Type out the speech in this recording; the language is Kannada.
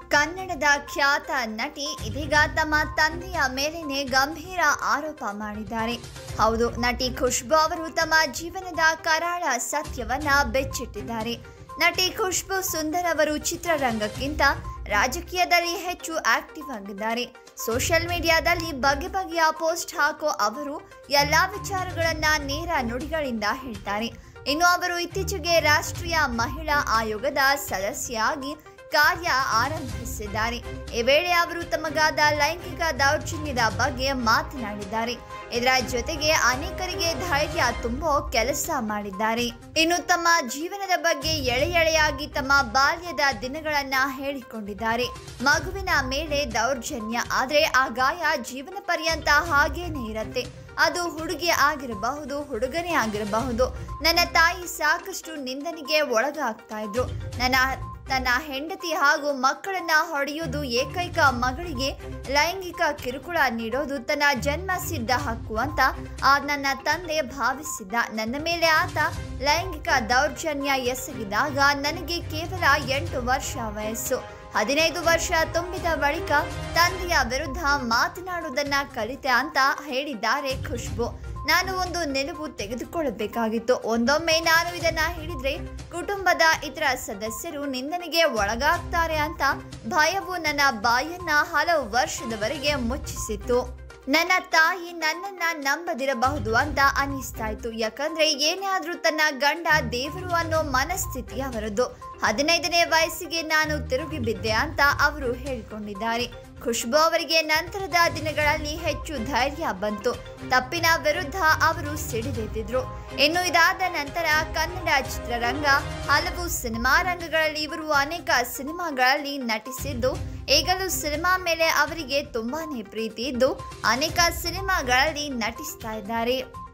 ಕನ್ನಡದ ಖ್ಯಾತ ನಟಿ ಇದೀಗ ತಮ್ಮ ತಂದೆಯ ಮೇಲೇನೆ ಗಂಭೀರ ಆರೋಪ ಮಾಡಿದ್ದಾರೆ ಹೌದು ನಟಿ ಖುಷ್ಬು ಅವರು ತಮ್ಮ ಜೀವನದ ಕರಾಳ ಸತ್ಯವನ್ನ ಬೆಚ್ಚಿಟ್ಟಿದ್ದಾರೆ ನಟಿ ಖುಷ್ಬು ಸುಂದರ್ ಅವರು ಚಿತ್ರರಂಗಕ್ಕಿಂತ ರಾಜಕೀಯದಲ್ಲಿ ಹೆಚ್ಚು ಆಕ್ಟಿವ್ ಆಗಿದ್ದಾರೆ ಸೋಷಿಯಲ್ ಮೀಡಿಯಾದಲ್ಲಿ ಬಗೆ ಬಗೆಯ ಪೋಸ್ಟ್ ಹಾಕೋ ಅವರು ಎಲ್ಲಾ ವಿಚಾರಗಳನ್ನ ನೇರ ನುಡಿಗಳಿಂದ ಹೇಳ್ತಾರೆ ಇನ್ನು ಅವರು ಇತ್ತೀಚೆಗೆ ರಾಷ್ಟ್ರೀಯ ಮಹಿಳಾ ಆಯೋಗದ ಸದಸ್ಯರಾಗಿ ಕಾರ್ಯ ಆರಂಭಿಸಿದ್ದಾರೆ ಈ ವೇಳೆ ಅವರು ತಮಗಾದ ಲೈಂಗಿಕ ದೌರ್ಜನ್ಯದ ಬಗ್ಗೆ ಮಾತನಾಡಿದ್ದಾರೆ ಇದರ ಜೊತೆಗೆ ಅನೇಕರಿಗೆ ಧೈರ್ಯ ತುಂಬೋ ಕೆಲಸ ಮಾಡಿದ್ದಾರೆ ಇನ್ನು ತಮ್ಮ ಜೀವನದ ಬಗ್ಗೆ ಎಳೆ ಎಳೆಯಾಗಿ ತಮ್ಮ ಬಾಲ್ಯದ ದಿನಗಳನ್ನ ಹೇಳಿಕೊಂಡಿದ್ದಾರೆ ಮಗುವಿನ ಮೇಲೆ ದೌರ್ಜನ್ಯ ಆದ್ರೆ ಆ ಗಾಯ ಜೀವನ ಪರ್ಯಂತ ಹಾಗೇನೆ ಇರತ್ತೆ ಅದು ಹುಡುಗಿ ಆಗಿರಬಹುದು ಹುಡುಗನೇ ಆಗಿರಬಹುದು ನನ್ನ ತಾಯಿ ಸಾಕಷ್ಟು ನಿಂದನೆಗೆ ಒಳಗಾಗ್ತಾ ಇದ್ರು ನನ್ನ ತನ್ನ ಹೆಂಡತಿ ಹಾಗೂ ಮಕ್ಕಳನ್ನ ಹೊಡೆಯೋದು ಏಕೈಕ ಮಗಳಿಗೆ ಲೈಂಗಿಕ ಕಿರುಕುಳ ನೀಡೋದು ತನ್ನ ಜನ್ಮ ಸಿದ್ಧ ಹಕ್ಕು ಅಂತ ಆ ನನ್ನ ತಂದೆ ಭಾವಿಸಿದ್ದ ನನ್ನ ಮೇಲೆ ಆತ ಲೈಂಗಿಕ ದೌರ್ಜನ್ಯ ಎಸಗಿದಾಗ ನನಗೆ ಕೇವಲ ಎಂಟು ವರ್ಷ ವಯಸ್ಸು ಹದಿನೈದು ವರ್ಷ ತುಂಬಿದ ಬಳಿಕ ತಂದೆಯ ವಿರುದ್ಧ ಮಾತನಾಡುವುದನ್ನ ಕಲಿತೆ ಅಂತ ಹೇಳಿದ್ದಾರೆ ಖುಷ್ಬು ನಾನು ಒಂದು ನಿಲುವು ತೆಗೆದುಕೊಳ್ಳಬೇಕಾಗಿತ್ತು ಒಂದೊಮ್ಮೆ ನಾನು ಇದನ್ನ ಹೇಳಿದ್ರೆ ಕುಟುಂಬದ ಇತರ ಸದಸ್ಯರು ನಿಂದನೆಗೆ ಒಳಗಾಗ್ತಾರೆ ಅಂತ ಭಯವು ನನ್ನ ಬಾಯನ್ನ ಹಲವು ವರ್ಷದವರೆಗೆ ಮುಚ್ಚಿಸಿತ್ತು ನನ್ನ ತಾಯಿ ನನ್ನನ್ನ ನಂಬದಿರಬಹುದು ಅಂತ ಅನ್ನಿಸ್ತಾ ಇತ್ತು ಯಾಕಂದ್ರೆ ಏನೇ ಆದ್ರೂ ತನ್ನ ಗಂಡ ದೇವರು ಅನ್ನೋ ಮನಸ್ಥಿತಿ ಅವರದ್ದು ಹದಿನೈದನೇ ವಯಸ್ಸಿಗೆ ನಾನು ತಿರುಗಿ ಬಿದ್ದೆ ಅಂತ ಅವರು ಹೇಳಿಕೊಂಡಿದ್ದಾರೆ ಖುಷ್ಬು ಅವರಿಗೆ ನಂತರದ ದಿನಗಳಲ್ಲಿ ಹೆಚ್ಚು ಧೈರ್ಯ ಬಂತು ತಪ್ಪಿನ ವಿರುದ್ಧ ಅವರು ಸಿಡಿದೆದ್ದಿದ್ರು ಇನ್ನು ಇದಾದ ನಂತರ ಕನ್ನಡ ಚಿತ್ರರಂಗ ಹಲವು ಸಿನಿಮಾ ರಂಗಗಳಲ್ಲಿ ಇವರು ಅನೇಕ ಸಿನಿಮಾಗಳಲ್ಲಿ ನಟಿಸಿದ್ದು ಈಗಲೂ ಸಿನಿಮಾ ಮೇಲೆ ಅವರಿಗೆ ತುಂಬಾನೇ ಪ್ರೀತಿ ಇದ್ದು ಅನೇಕ ಸಿನಿಮಾಗಳಲ್ಲಿ ನಟಿಸ್ತಾ ಇದ್ದಾರೆ